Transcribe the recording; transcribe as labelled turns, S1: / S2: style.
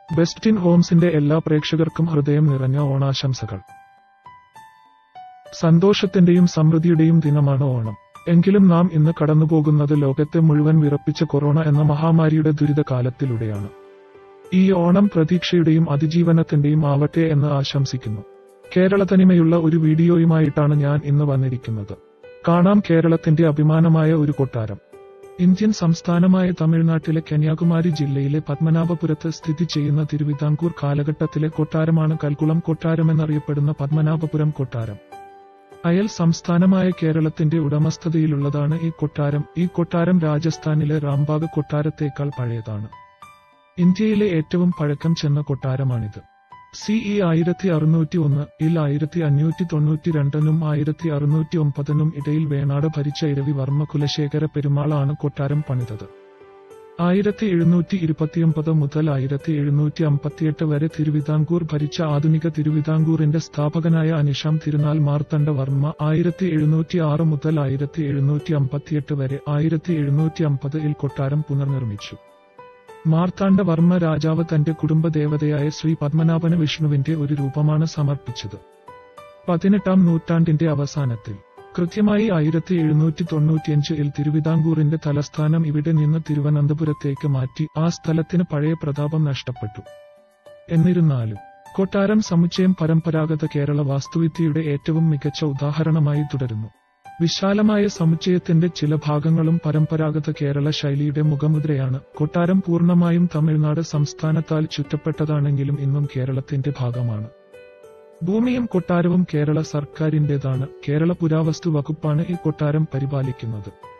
S1: best in ഹോംസിന്റെ എല്ലാ പ്രേക്ഷകർക്കും ഹൃദയം നിറഞ്ഞ ഓണാശംസകൾ സന്തോഷത്തിന്റെയും സമൃദ്ധിയുടെയും ദിനമാണ് ഓണം എങ്കിലും നാം ഇന്ന് കടന്നുപോകുന്നത് ലോകത്തെ മുഴുവൻ വിറപ്പിച്ച കൊറോണ എന്ന മഹാമാരിയുടെ ദുരിതകാലത്തിലൂടെയാണ് ഈ ഓണം പ്രതീക്ഷയുടെയും അതിജീവനത്തിന്റെയും ആവട്ടെ എന്ന് ആശംസിക്കുന്നു കേരളത്തനിമയുള്ള ഒരു വീഡിയോയുമായിട്ടാണ് ഞാൻ ഇന്ന് വന്നിരിക്കുന്നത് കാണാം കേരളത്തിന്റെ അഭിമാനമായ ഒരു കൊട്ടാരം ഇന്ത്യൻ സംസ്ഥാനമായ തമിഴ്നാട്ടിലെ കന്യാകുമാരി ജില്ലയിലെ പത്മനാഭപുരത്ത് സ്ഥിതി ചെയ്യുന്ന തിരുവിതാംകൂർ കാലഘട്ടത്തിലെ കൊട്ടാരമാണ് കൽക്കുളം കൊട്ടാരമെന്നറിയപ്പെടുന്ന പത്മനാഭപുരം കൊട്ടാരം അയൽ സംസ്ഥാനമായ കേരളത്തിന്റെ ഉടമസ്ഥതയിലുള്ളതാണ് ഈ കൊട്ടാരം ഈ കൊട്ടാരം രാജസ്ഥാനിലെ റാംബാഗ് കൊട്ടാരത്തേക്കാൾ പഴയതാണ് ഇന്ത്യയിലെ ഏറ്റവും പഴക്കം ചെന്ന കൊട്ടാരമാണിത് സി ഇ ആയിരത്തി അറുന്നൂറ്റി ഒന്ന് ഇൽ ആയിരത്തി അഞ്ഞൂറ്റി തൊണ്ണൂറ്റി രണ്ടിനും ആയിരത്തി അറുന്നൂറ്റി ഒമ്പതിനും ഇടയിൽ വേണാട് ഭരിച്ച ഇരവി വർമ്മ കുലശേഖര പെരുമാളാണ് കൊട്ടാരം പണിതത് ആയിരത്തി എഴുന്നൂറ്റി ഇരുപത്തിയൊമ്പത് മുതൽ ആയിരത്തി എഴുന്നൂറ്റി അമ്പത്തിയെട്ട് വരെ തിരുവിതാംകൂർ ഭരിച്ച ആധുനിക തിരുവിതാംകൂറിന്റെ സ്ഥാപകനായ അനിഷാം തിരുനാൾ മാർത്തണ്ഡ വർമ്മ ആയിരത്തി എഴുന്നൂറ്റി ആറ് മുതൽ ആയിരത്തി എഴുന്നൂറ്റി അമ്പത്തിയെട്ട് വരെ ആയിരത്തി എഴുന്നൂറ്റി അമ്പത് ഇൽ കൊട്ടാരം പുനർനിർമ്മിച്ചു മാർത്താണ്ഡ വർമ്മ രാജാവ് തന്റെ കുടുംബദേവതയായ ശ്രീ പത്മനാഭന വിഷ്ണുവിന്റെ ഒരു രൂപമാണ് സമർപ്പിച്ചത് പതിനെട്ടാം നൂറ്റാണ്ടിന്റെ അവസാനത്തിൽ കൃത്യമായി ആയിരത്തി എഴുന്നൂറ്റി തൊണ്ണൂറ്റിയഞ്ച് ഇൽ തിരുവിതാംകൂറിന്റെ തലസ്ഥാനം ഇവിടെ നിന്ന് തിരുവനന്തപുരത്തേക്ക് മാറ്റി ആ സ്ഥലത്തിന് പഴയ പ്രതാപം നഷ്ടപ്പെട്ടു എന്നിരുന്നാലും കൊട്ടാരം സമുച്ചയം പരമ്പരാഗത കേരള വാസ്തുവിദ്യയുടെ ഏറ്റവും മികച്ച ഉദാഹരണമായി തുടരുന്നു വിശാലമായ സമുച്ചയത്തിന്റെ ചില ഭാഗങ്ങളും പരമ്പരാഗത കേരള ശൈലിയുടെ മുഖമുദ്രയാണ് കൊട്ടാരം പൂർണ്ണമായും തമിഴ്നാട് സംസ്ഥാനത്താൽ ചുറ്റപ്പെട്ടതാണെങ്കിലും ഇന്നും കേരളത്തിന്റെ ഭാഗമാണ് ഭൂമിയും കൊട്ടാരവും കേരള സർക്കാരിന്റേതാണ് കേരള പുരാവസ്തു വകുപ്പാണ് ഈ കൊട്ടാരം പരിപാലിക്കുന്നത്